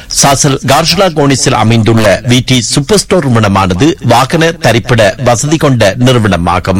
சாசல் கார்ஷலா கோனிஸில் அமைந்துள்ள விடி சூப்பர் ஸ்டோர் நிறுவனமானது வாகன தரிப்பிட வசதி கொண்ட நிறுவனமாகும்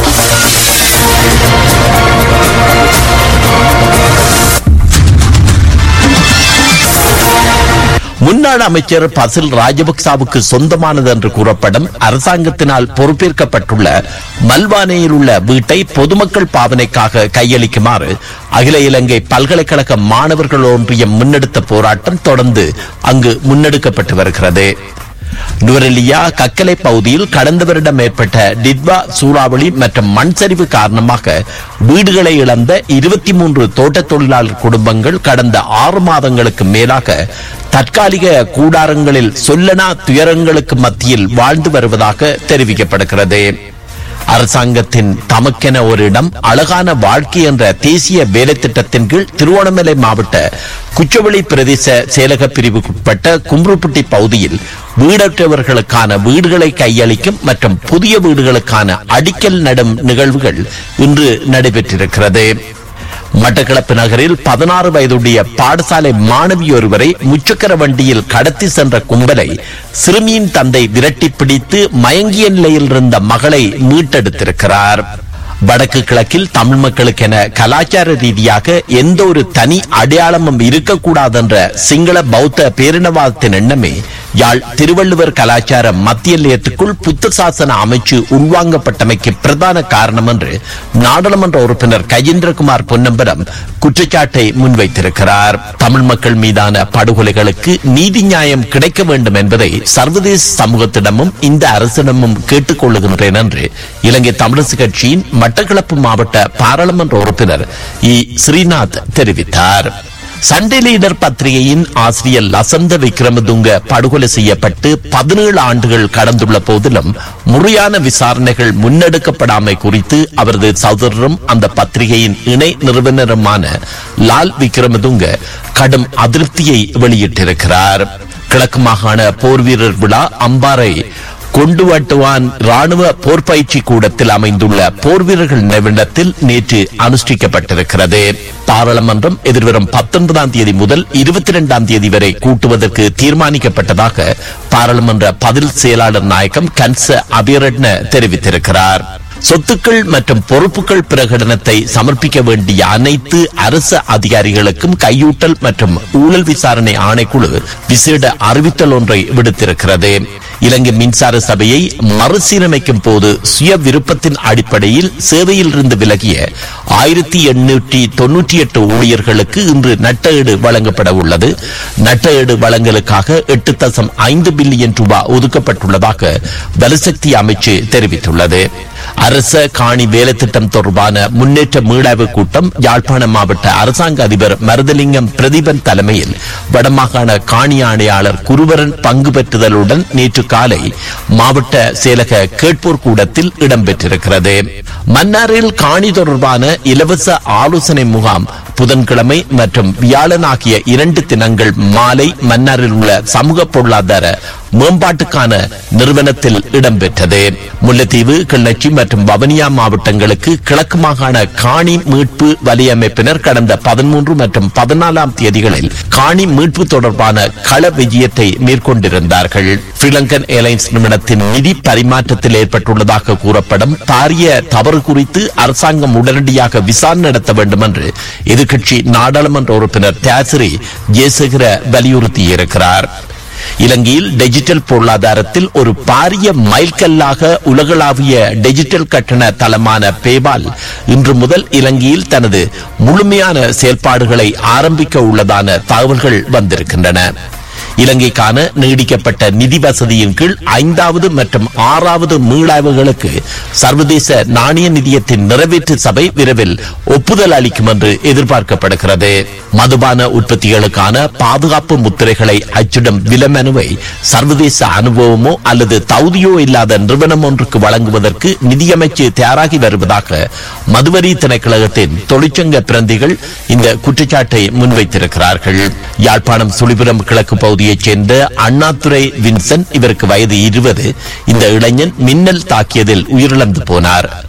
முன்னாள் அமைச்சர் பசில் ராஜபக்சாவுக்கு சொந்தமானது என்று கூறப்படும் அரசாங்கத்தினால் பொறுப்பேற்கப்பட்டுள்ள மல்வானையில் உள்ள வீட்டை பொதுமக்கள் பாவனைக்காக கையளிக்குமாறு அகில இலங்கை பல்கலைக்கழக மாணவர்கள் ஒன்றியம் முன்னெடுத்த போராட்டம் தொடர்ந்து அங்கு முன்னெடுக்கப்பட்டு வருகிறது நுவரெலியா கக்கலை பகுதியில் கடந்த வருடம் ஏற்பட்ட டிட்வா சூறாவளி மற்றும் மண் சரிவு காரணமாக வீடுகளை இழந்த இருபத்தி மூன்று தோட்ட தொழிலாளர் குடும்பங்கள் கடந்த ஆறு மாதங்களுக்கு மேலாக தற்காலிக கூடாரங்களில் சொல்லனா துயரங்களுக்கு மத்தியில் வாழ்ந்து வருவதாக தெரிவிக்கப்படுகிறது அரசாங்கத்தின் தமக்கென ஒரு இடம் அழகான வாழ்க்கை என்ற தேசிய வேலை திட்டத்தின் கீழ் திருவோணமலை மாவட்ட குச்சவெளி பிரதேச செயலக பிரிவுக்குட்பட்ட கும்ருப்பட்டி பகுதியில் வீடற்றவர்களுக்கான வீடுகளை கையளிக்கும் மற்றும் புதிய வீடுகளுக்கான அடிக்கல் நடும் நிகழ்வுகள் இன்று நடைபெற்றிருக்கிறது மட்டக்களப்பு நகரில் பதினாறு வயதுடைய பாடசாலை மாணவி ஒருவரை முச்சக்கர வண்டியில் கடத்தி சென்ற கும்பலை சிறுமியின் தந்தை விரட்டி பிடித்து மயங்கிய நிலையில் இருந்த மகளை மீட்டெடுத்திருக்கிறார் வடக்கு கிழக்கில் தமிழ் மக்களுக்கென கலாச்சார ரீதியாக எந்த ஒரு தனி அடையாளமும் இருக்கக்கூடாது என்ற சிங்கள பௌத்த பேரினவாதத்தின் எண்ணமே யாழ் திருவள்ளுவர் கலாச்சார மத்திய நிலையத்துக்குள் புத்த சாசன அமைச்சு உள்வாங்கப்பட்டமைக்கு பிரதான காரணம் என்று நாடாளுமன்ற உறுப்பினர் கஜேந்திரகுமார் பொன்னம்பலம் குற்றச்சாட்டை முன்வைத்திருக்கிறார் தமிழ் மக்கள் மீதான படுகொலைகளுக்கு நீதி நியாயம் கிடைக்க வேண்டும் என்பதை சர்வதேச சமூகத்திடமும் இந்த அரசிடமும் கேட்டுக் கொள்ளுகின்றேன் என்று இலங்கை தமிழரசு கட்சியின் மட்டக்களப்பு மாவட்ட பாராளுமன்ற உறுப்பினர் இ ஸ்ரீநாத் தெரிவித்தார் சண்டே லீடர் பத்திரிகையின் ஆசிரியர் லசந்த விக்ரமதுங்க படுகொலை செய்யப்பட்டு பதினேழு ஆண்டுகள் கடந்துள்ள போதிலும் முறையான விசாரணைகள் முன்னெடுக்கப்படாமை குறித்து அவரது சகோதரரும் அந்த பத்திரிகையின் இணை நிறுவனருமான லால் விக்ரமதுங்க கடும் அதிருப்தியை வெளியிட்டிருக்கிறார் கிழக்கு மாகாண போர் வீரர் விழா அம்பாறை கொண்டுவட்டுவான் ராணுவ போர் பயிற்சி கூடத்தில் அமைந்துள்ள போர் வீரர்கள் நினைவிடத்தில் நேற்று அனுஷ்டிக்கப்பட்டிருக்கிறது பாராளுமன்றம் எதிர்வரும் பத்தொன்பதாம் தேதி முதல் இருபத்தி இரண்டாம் தேதி வரை கூட்டுவதற்கு தீர்மானிக்கப்பட்டதாக பாராளுமன்ற பதில் செயலாளர் நாயகம் கன்ச அபிரட்ன தெரிவித்திருக்கிறார் சொத்துக்கள் மற்றும் பொறுப்புகள் பிரகடனத்தை சமர்ப்பிக்க வேண்டிய அனைத்து அரசு அதிகாரிகளுக்கும் கையூட்டல் மற்றும் ஊழல் விசாரணை ஆணைக்குழு விசேட அறிவித்தல் ஒன்றை விடுத்திருக்கிறது இலங்கை மின்சார சபையை மறுசீரமைக்கும் போது சுய விருப்பத்தின் அடிப்படையில் சேவையில் இருந்து விலகிய ஆயிரத்தி எண்ணூற்றி தொன்னூற்றி எட்டு ஊழியர்களுக்கு இன்று நட்டஈடு வழங்கப்பட உள்ளது நட்டஈடு வழங்கலுக்காக எட்டு தசம் ஐந்து பில்லியன் ரூபாய் ஒதுக்கப்பட்டுள்ளதாக வலுசக்தி அமைச்சு தெரிவித்துள்ளது அரச காணி வேலை திட்டம் தொடர்பான முன்னேற்ற மீளாய்வு கூட்டம் யாழ்ப்பாண மாவட்ட அரசாங்க அதிபர் மருதலிங்கம் பிரதீபன் தலைமையில் வடமாகாண காணி ஆணையாளர் குருவரன் பங்கு பெற்றுதலுடன் நேற்று காலை மாவட்ட செயலக கேட்போர் கூடத்தில் இடம்பெற்றிருக்கிறது மன்னாரில் காணி தொடர்பான இலவச ஆலோசனை முகாம் புதன்கிழமை மற்றும் வியாழன் ஆகிய இரண்டு தினங்கள் மாலை மன்னாரில் உள்ள சமூக பொருளாதார மேம்பாட்டுக்கான நிறுவனத்தில் இடம்பெற்றது முல்லைத்தீவு கிள்ளச்சி மற்றும் வவனியா மாவட்டங்களுக்கு கிழக்கு மாகாண காணி மீட்பு வலையமைப்பினர் கடந்த பதிமூன்று மற்றும் பதினாலாம் தேதிகளில் காணி மீட்பு தொடர்பான கள விஜயத்தை மேற்கொண்டிருந்தார்கள் ஸ்ரீலங்கன் ஏர்லைன்ஸ் நிறுவனத்தின் நிதி பரிமாற்றத்தில் ஏற்பட்டுள்ளதாக கூறப்படும் பாரிய தவறு குறித்து அரசாங்கம் உடனடியாக விசாரணை நடத்த வேண்டும் என்று எதிர்க்கட்சி நாடாளுமன்ற உறுப்பினர் தியாசிரி ஜெயசேகர வலியுறுத்தியிருக்கிறார் இலங்கையில் டிஜிட்டல் பொருளாதாரத்தில் ஒரு பாரிய மைல்கல்லாக உலகளாவிய டிஜிட்டல் கட்டண தளமான பேபால் இன்று முதல் இலங்கையில் தனது முழுமையான செயல்பாடுகளை ஆரம்பிக்க உள்ளதான தகவல்கள் வந்திருக்கின்றன இலங்கைக்கான நீடிக்கப்பட்ட நிதி வசதியின் கீழ் ஐந்தாவது மற்றும் ஆறாவது மீளாய்வுகளுக்கு சர்வதேச நாணய நிதியத்தின் நிறைவேற்று சபை விரைவில் ஒப்புதல் அளிக்கும் என்று எதிர்பார்க்கப்படுகிறது மதுபான உற்பத்திகளுக்கான பாதுகாப்பு முத்திரைகளை அச்சிடும் விலமனுவை சர்வதேச அனுபவமோ அல்லது தகுதியோ இல்லாத நிறுவனம் ஒன்றுக்கு வழங்குவதற்கு நிதியமைச்சு தயாராகி வருவதாக மதுவரி திணைக்களகத்தின் தொழிற்சங்க பிரந்திகள் இந்த குற்றச்சாட்டை முன்வைத்திருக்கிறார்கள் யாழ்ப்பாணம் சுழிபுரம் கிழக்கு பகுதியைச் சேர்ந்த அண்ணாதுரை வின்சென்ட் இவருக்கு வயது இருபது இந்த இளைஞன் மின்னல் தாக்கியதில் உயிரிழந்து போனார்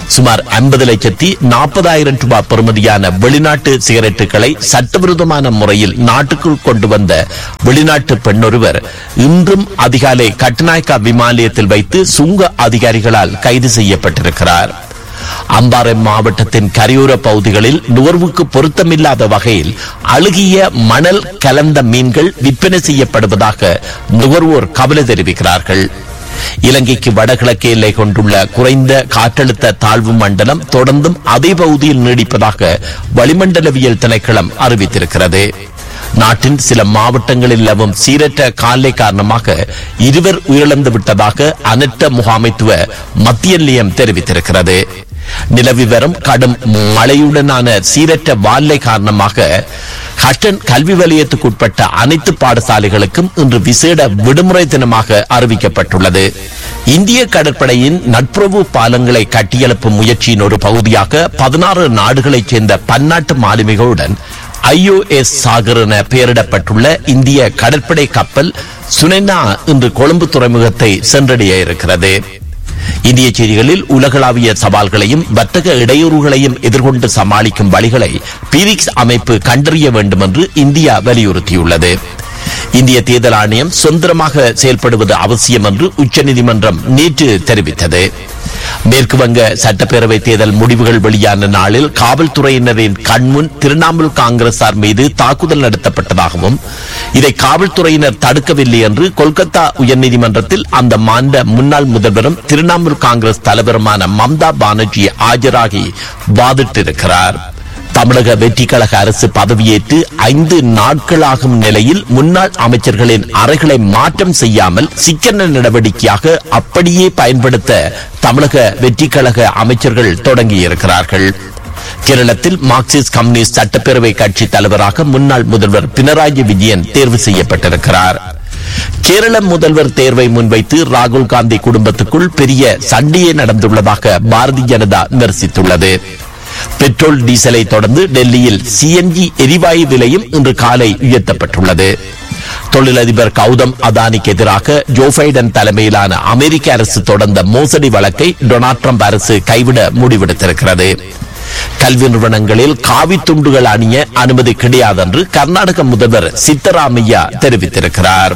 சுமார் ஐம்பது லட்சத்தி நாற்பதாயிரம் ரூபாய் பெறுமதியான வெளிநாட்டு சிகரெட்டுகளை சட்டவிரோதமான முறையில் நாட்டுக்குள் கொண்டு வந்த வெளிநாட்டு பெண்ணொருவர் இன்றும் அதிகாலை கட்டுநாயக்கா விமானத்தில் வைத்து சுங்க அதிகாரிகளால் கைது செய்யப்பட்டிருக்கிறார் அம்பாறை மாவட்டத்தின் கரையோர பகுதிகளில் நுகர்வுக்கு பொருத்தமில்லாத வகையில் அழுகிய மணல் கலந்த மீன்கள் விற்பனை செய்யப்படுவதாக நுகர்வோர் கவலை தெரிவிக்கிறார்கள் இலங்கைக்கு வடகிழக்கு எல்லை கொண்டுள்ள குறைந்த காற்றழுத்த தாழ்வு மண்டலம் தொடர்ந்தும் அதே பகுதியில் நீடிப்பதாக வளிமண்டலவியல் திணைக்களம் அறிவித்திருக்கிறது நாட்டின் சில மாவட்டங்களில் நிலவும் சீரற்ற காலை காரணமாக இருவர் உயிரிழந்து விட்டதாக அனர்த்த முகாமைத்துவ மத்திய நிலையம் தெரிவித்திருக்கிறது நிலவி வரும் கடும் மழையுடனான சீரற்ற வானிலை காரணமாக ஹட்டன் கல்வி வலயத்துக்குட்பட்ட அனைத்து பாடசாலைகளுக்கும் இன்று விசேட விடுமுறை தினமாக அறிவிக்கப்பட்டுள்ளது இந்திய கடற்படையின் நட்புறவு பாலங்களை கட்டியெழுப்பும் முயற்சியின் ஒரு பகுதியாக பதினாறு நாடுகளைச் சேர்ந்த பன்னாட்டு மாலுமிகளுடன் ஐஓஎஸ் சாகர் என பெயரிடப்பட்டுள்ள இந்திய கடற்படை கப்பல் சுனென்னா இன்று கொழும்பு துறைமுகத்தை சென்றடைய இருக்கிறது இந்திய செய்திகளில் உலகளாவிய சவால்களையும் வர்த்தக இடையூறுகளையும் எதிர்கொண்டு சமாளிக்கும் வழிகளை பீரிக்ஸ் அமைப்பு கண்டறிய வேண்டும் என்று இந்தியா வலியுறுத்தியுள்ளது இந்திய தேர்தல் ஆணையம் சுதந்திரமாக செயல்படுவது அவசியம் என்று உச்சநீதிமன்றம் நேற்று தெரிவித்தது மேற்கு வங்க சட்டப்பேரவை தேர்தல் முடிவுகள் வெளியான நாளில் காவல்துறையினரின் கண்முன் திரிணாமுல் காங்கிரசார் மீது தாக்குதல் நடத்தப்பட்டதாகவும் இதை காவல்துறையினர் தடுக்கவில்லை என்று கொல்கத்தா உயர்நீதிமன்றத்தில் அந்த மாநில முன்னாள் முதல்வரும் திரிணாமுல் காங்கிரஸ் தலைவருமான மம்தா பானர்ஜி ஆஜராகி வாதிட்டிருக்கிறார் தமிழக வெற்றி கழக அரசு பதவியேற்று ஐந்து நாட்களாகும் நிலையில் முன்னாள் அமைச்சர்களின் அறைகளை மாற்றம் செய்யாமல் சிக்கன நடவடிக்கையாக அப்படியே பயன்படுத்த தமிழக வெற்றி கழக அமைச்சர்கள் தொடங்கியிருக்கிறார்கள் கேரளத்தில் மார்க்சிஸ்ட் கம்யூனிஸ்ட் சட்டப்பேரவை கட்சி தலைவராக முன்னாள் முதல்வர் பினராயி விஜயன் தேர்வு செய்யப்பட்டிருக்கிறார் கேரள முதல்வர் தேர்வை முன்வைத்து ராகுல் காந்தி குடும்பத்துக்குள் பெரிய சண்டையே நடந்துள்ளதாக பாரதிய ஜனதா விமர்சித்துள்ளது பெட்ரோல் டீசலை தொடர்ந்து டெல்லியில் சிஎன்ஜி எரிவாயு விலையும் இன்று காலை உயர்த்தப்பட்டுள்ளது தொழிலதிபர் கௌதம் அதானிக்கு எதிராக ஜோ பைடன் தலைமையிலான அமெரிக்க அரசு தொடர்ந்த மோசடி வழக்கை டொனால்ட் ட்ரம்ப் அரசு கைவிட முடிவெடுத்திருக்கிறது கல்வி நிறுவனங்களில் காவி துண்டுகள் அணிய அனுமதி கிடையாது என்று கர்நாடக முதல்வர் சித்தராமையா தெரிவித்திருக்கிறார்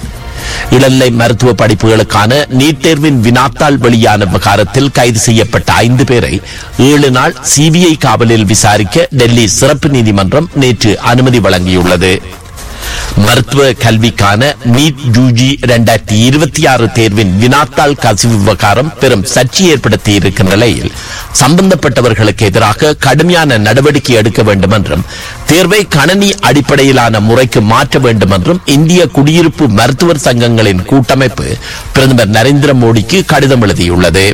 இளநிலை மருத்துவ படிப்புகளுக்கான நீட் தேர்வின் வினாத்தாள் வெளியான விவகாரத்தில் கைது செய்யப்பட்ட ஐந்து பேரை ஏழு நாள் சிபிஐ காவலில் விசாரிக்க டெல்லி சிறப்பு நீதிமன்றம் நேற்று அனுமதி வழங்கியுள்ளது மருத்துவ கல்விக்கான நீட் யூஜி இரண்டாயிரத்தி இருபத்தி ஆறு தேர்வின் வினாத்தாள் கசிவு விவகாரம் பெரும் சர்ச்சை ஏற்படுத்தி இருக்கும் நிலையில் சம்பந்தப்பட்டவர்களுக்கு எதிராக கடுமையான நடவடிக்கை எடுக்க வேண்டும் என்றும் தேர்வை கணனி அடிப்படையிலான முறைக்கு மாற்ற வேண்டும் என்றும் இந்திய குடியிருப்பு மருத்துவர் சங்கங்களின் கூட்டமைப்பு பிரதமர் நரேந்திர மோடிக்கு கடிதம் எழுதியுள்ளது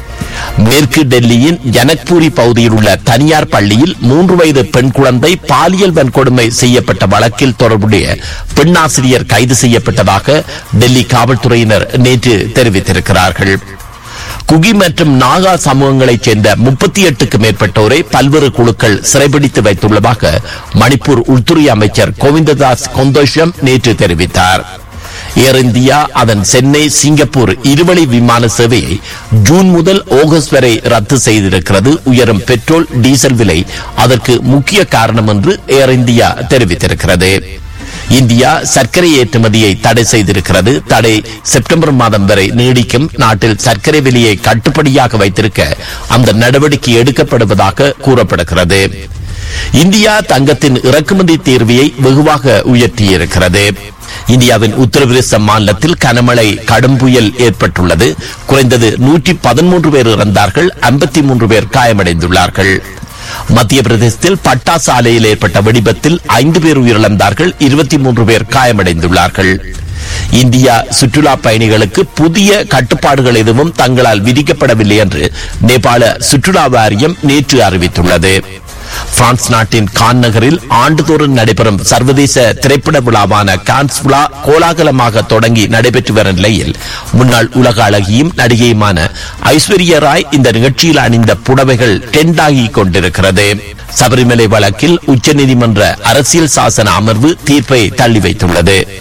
மேற்கு டெல்லியின் ஜனக்பூரி பகுதியில் உள்ள தனியார் பள்ளியில் மூன்று வயது பெண் குழந்தை பாலியல் வன்கொடுமை செய்யப்பட்ட வழக்கில் தொடர்புடைய பெண்ணாசிரியர் கைது செய்யப்பட்டதாக டெல்லி காவல்துறையினர் நேற்று தெரிவித்திருக்கிறார்கள் குகி மற்றும் நாகா சமூகங்களைச் சேர்ந்த முப்பத்தி எட்டுக்கு மேற்பட்டோரை பல்வேறு குழுக்கள் சிறைபிடித்து வைத்துள்ளதாக மணிப்பூர் உள்துறை அமைச்சர் கோவிந்ததாஸ் கொந்தோஷம் நேற்று தெரிவித்தார் ஏர் இந்தியா அதன் சென்னை சிங்கப்பூர் இருவழி விமான சேவையை ஜூன் முதல் ஆகஸ்ட் வரை ரத்து செய்திருக்கிறது உயரும் பெட்ரோல் டீசல் விலை அதற்கு முக்கிய காரணம் என்று ஏர் இந்தியா தெரிவித்திருக்கிறது இந்தியா சர்க்கரை ஏற்றுமதியை தடை செய்திருக்கிறது தடை செப்டம்பர் மாதம் வரை நீடிக்கும் நாட்டில் சர்க்கரை விலையை கட்டுப்படியாக வைத்திருக்க அந்த நடவடிக்கை எடுக்கப்படுவதாக கூறப்படுகிறது இந்தியா தங்கத்தின் இறக்குமதி தீர்வியை வெகுவாக உயர்த்தியிருக்கிறது இந்தியாவின் உத்தரப்பிரதேச மாநிலத்தில் கனமழை கடும் புயல் ஏற்பட்டுள்ளது குறைந்தது நூற்றி பதிமூன்று பேர் இறந்தார்கள் ஐம்பத்தி மூன்று பேர் காயமடைந்துள்ளார்கள் மத்திய பிரதேசத்தில் பட்டாசு ஆலையில் ஏற்பட்ட வெடிபத்தில் ஐந்து பேர் உயிரிழந்தார்கள் இருபத்தி மூன்று பேர் காயமடைந்துள்ளார்கள் இந்தியா சுற்றுலா பயணிகளுக்கு புதிய கட்டுப்பாடுகள் எதுவும் தங்களால் விதிக்கப்படவில்லை என்று நேபாள சுற்றுலா வாரியம் நேற்று அறிவித்துள்ளது பிரான்ஸ் நாட்டின் கான் நகரில் ஆண்டுதோறும் நடைபெறும் சர்வதேச திரைப்பட விழாவான கான்ஸ் விழா கோலாகலமாக தொடங்கி நடைபெற்று வரும் நிலையில் முன்னாள் உலக அழகியும் நடிகையுமான ஐஸ்வர்யா ராய் இந்த நிகழ்ச்சியில் அணிந்த புடவைகள் டெண்டாகி கொண்டிருக்கிறது சபரிமலை வழக்கில் உச்சநீதிமன்ற அரசியல் சாசன அமர்வு தீர்ப்பை தள்ளி வைத்துள்ளது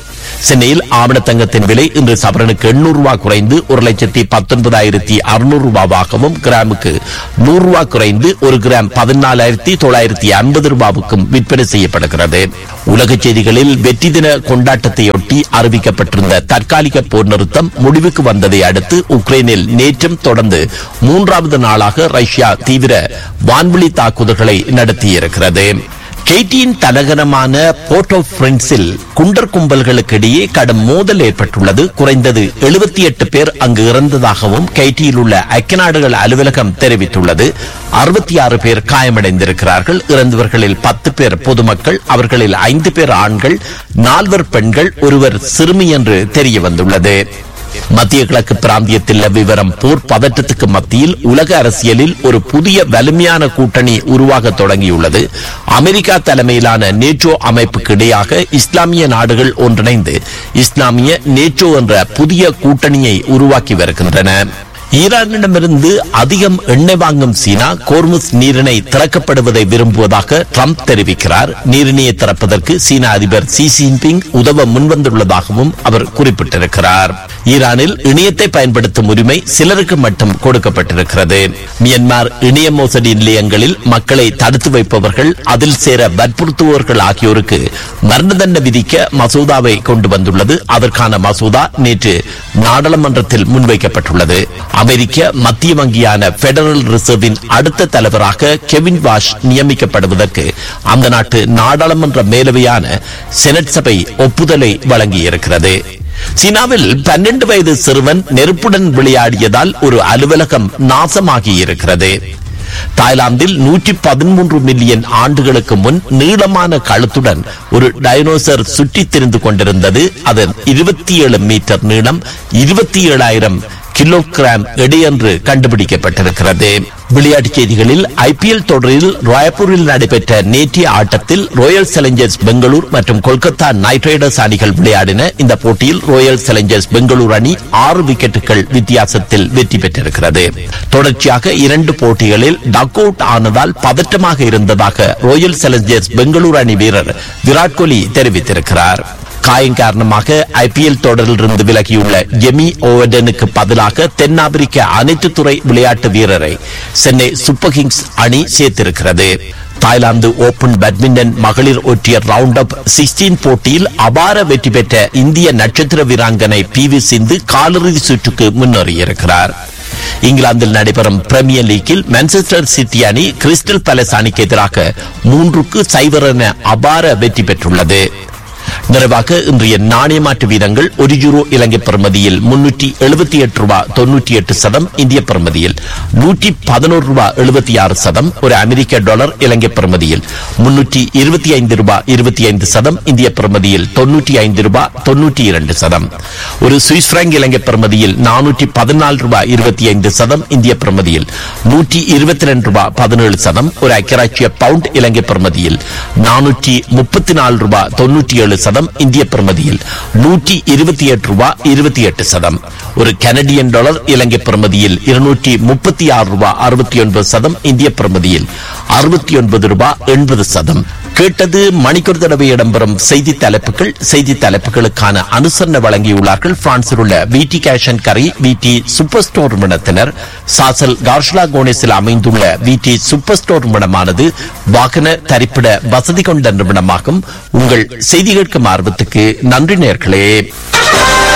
சென்னையில் ஆவணத்தங்கத்தின் விலை இன்று சவரனுக்கு எண்ணூறு ரூபாய் குறைந்து ஒரு லட்சத்தி பத்தொன்பதாயிரத்தி அறுநூறு ரூபாவாகவும் கிராமுக்கு நூறு ரூபாய் குறைந்து ஒரு கிராம் பதினாலாயிரத்தி தொள்ளாயிரத்தி ஐம்பது ரூபாவுக்கும் விற்பனை செய்யப்படுகிறது உலக செய்திகளில் வெற்றி தின கொண்டாட்டத்தையொட்டி அறிவிக்கப்பட்டிருந்த தற்காலிக போர் நிறுத்தம் முடிவுக்கு வந்ததை அடுத்து உக்ரைனில் நேற்றும் தொடர்ந்து மூன்றாவது நாளாக ரஷ்யா தீவிர வான்வெளி தாக்குதல்களை நடத்தியிருக்கிறது கெய்டியின் தலைநகரமான போர்ட் ஆஃப் பிரின்ஸில் குண்டர் கும்பல்களுக்கு இடையே கடும் மோதல் ஏற்பட்டுள்ளது குறைந்தது எழுபத்தி எட்டு பேர் அங்கு இறந்ததாகவும் கெய்டியில் உள்ள ஐக்கிய நாடுகள் அலுவலகம் தெரிவித்துள்ளது அறுபத்தி ஆறு பேர் காயமடைந்திருக்கிறார்கள் இறந்தவர்களில் பத்து பேர் பொதுமக்கள் அவர்களில் ஐந்து பேர் ஆண்கள் நால்வர் பெண்கள் ஒருவர் சிறுமி என்று தெரிய வந்துள்ளது மத்திய கிழக்கு பிராந்தியத்தில் விவரம் போர் பதற்றத்துக்கு மத்தியில் உலக அரசியலில் ஒரு புதிய வலிமையான கூட்டணி உருவாக தொடங்கியுள்ளது அமெரிக்கா தலைமையிலான நேட்டோ அமைப்புக்கு இடையாக இஸ்லாமிய நாடுகள் ஒன்றிணைந்து இஸ்லாமிய நேட்டோ என்ற புதிய கூட்டணியை உருவாக்கி வருகின்றன ஈரானிடமிருந்து அதிகம் எண்ணெய் வாங்கும் சீனா கோர்முஸ் நீரிணை திறக்கப்படுவதை விரும்புவதாக ட்ரம்ப் தெரிவிக்கிறார் நீரிணையை திறப்பதற்கு சீன அதிபர் சி ஜின்பிங் உதவ முன்வந்துள்ளதாகவும் அவர் குறிப்பிட்டிருக்கிறார் ஈரானில் இணையத்தை பயன்படுத்தும் உரிமை சிலருக்கு மட்டும் கொடுக்கப்பட்டிருக்கிறது மியன்மார் இணைய மோசடி நிலையங்களில் மக்களை தடுத்து வைப்பவர்கள் அதில் சேர வற்புறுத்துபவர்கள் ஆகியோருக்கு மரண தண்டனை விதிக்க மசோதாவை கொண்டு வந்துள்ளது அதற்கான மசோதா நேற்று நாடாளுமன்றத்தில் முன்வைக்கப்பட்டுள்ளது அமெரிக்க மத்திய வங்கியான பெடரல் ரிசர்வின் அடுத்த தலைவராக கெவின் வாஷ் நியமிக்கப்படுவதற்கு அந்த நாட்டு நாடாளுமன்ற மேலவையான செனட் சபை ஒப்புதலை வழங்கியிருக்கிறது சீனாவில் பன்னெண்டு வயது சிறுவன் நெருப்புடன் விளையாடியதால் ஒரு அலுவலகம் நாசமாகி இருக்கிறது தாய்லாந்தில் நூற்றி பதிமூன்று மில்லியன் ஆண்டுகளுக்கு முன் நீளமான கழுத்துடன் ஒரு டைனோசர் சுற்றித் திரிந்து கொண்டிருந்தது அதன் இருபத்தி ஏழு மீட்டர் நீளம் இருபத்தி ஏழாயிரம் கிலோகிராம் எடை என்று கண்டுபிடிக்கப்பட்டிருக்கிறது விளையாட்டுச் செய்திகளில் ஐபிஎல் தொடரில் ராய்ப்பூரில் நடைபெற்ற நேற்றைய ஆட்டத்தில் ராயல் சேலஞ்சர்ஸ் பெங்களூர் மற்றும் கொல்கத்தா நைட் ரைடர்ஸ் அணிகள் விளையாடின இந்த போட்டியில் ராயல் சேலஞ்சர்ஸ் பெங்களூர் அணி ஆறு விக்கெட்டுகள் வித்தியாசத்தில் வெற்றி பெற்றிருக்கிறது தொடர்ச்சியாக இரண்டு போட்டிகளில் டக் அவுட் ஆனதால் பதற்றமாக இருந்ததாக ராயல் சேலஞ்சர்ஸ் பெங்களூர் அணி வீரர் விராட் கோலி தெரிவித்திருக்கிறார் காயம் காரணமாக ஐபிஎல் தொடரிலிருந்து விலகியுள்ள ஜெமி ஓவர்டனுக்கு பதிலாக தென்னாப்பிரிக்க அனைத்து துறை விளையாட்டு வீரரை சென்னை சூப்பர் கிங்ஸ் அணி சேர்த்திருக்கிறது தாய்லாந்து ஓபன் பேட்மிண்டன் மகளிர் ஒற்றையர் ரவுண்ட் அப் சிக்ஸ்டீன் போட்டியில் அபார வெற்றி பெற்ற இந்திய நட்சத்திர வீராங்கனை பி வி சிந்து காலிறுதி சுற்றுக்கு முன்னேறியிருக்கிறார் இங்கிலாந்தில் நடைபெறும் பிரீமியர் லீக்கில் மான்செஸ்டர் சிட்டி அணி கிறிஸ்டல் பேலஸ் அணிக்கு எதிராக மூன்றுக்கு சைபர் என அபார வெற்றி பெற்றுள்ளது நிறைவாக இன்றைய நாணய மாற்று வீதங்கள் ஒரு யூரோ இலங்கை பெறுமதியில் முன்னூற்றி எழுபத்தி எட்டு ரூபாய் தொன்னூற்றி எட்டு சதம் இந்திய பெறுமதியில் நூற்றி பதினோரு ரூபாய் எழுபத்தி ஆறு சதம் ஒரு அமெரிக்க டாலர் இலங்கை பெறுமதியில் முன்னூற்றி இருபத்தி ஐந்து ரூபாய் இருபத்தி ஐந்து சதம் இந்திய பெறுமதியில் தொன்னூற்றி ஐந்து ரூபாய் தொன்னூற்றி இரண்டு சதம் ஒரு சுவிஸ் பிராங்க் இலங்கை பெறுமதியில் நானூற்றி பதினாலு ரூபாய் இருபத்தி ஐந்து சதம் இந்திய பெறுமதியில் நூற்றி இருபத்தி ரெண்டு ரூபாய் பதினேழு சதம் ஒரு ஐக்கியராட்சிய பவுண்ட் இலங்கை பெறுமதியில் நானூற்றி முப்பத்தி நாலு ரூபாய் தொன்னூற்றி ஏழு சதம் இந்திய பெறுமதியில் நூற்றி இருபத்தி எட்டு ரூபாய் இருபத்தி எட்டு சதம் ஒரு கனடியன் டாலர் இலங்கை பெறுமதியில் இருநூற்றி முப்பத்தி ஆறு ரூபாய் அறுபத்தி ஒன்பது சதம் இந்திய பெறுமதியில் அறுபத்தி ஒன்பது ரூபாய் எண்பது சதம் கேட்டது மணிக்கூர் தடவை இடம்பெறும் செய்தி தலைப்புகள் செய்தி தலைப்புகளுக்கான அனுசரணை வழங்கியுள்ளார்கள் பிரான்சில் உள்ள விடி கேஷ் அண்ட் கரி விடி சூப்பர் ஸ்டோர் நிறுவனத்தினர் சாசல் கார்ஷ்லா கோனேஸில் அமைந்துள்ள விடி சூப்பர் ஸ்டோர் நிறுவனமானது வாகன தரிப்பிட வசதி கொண்ட நிறுவனமாகும் உங்கள் செய்தி கேட்கும் ஆர்வத்துக்கு நன்றி நேர்களே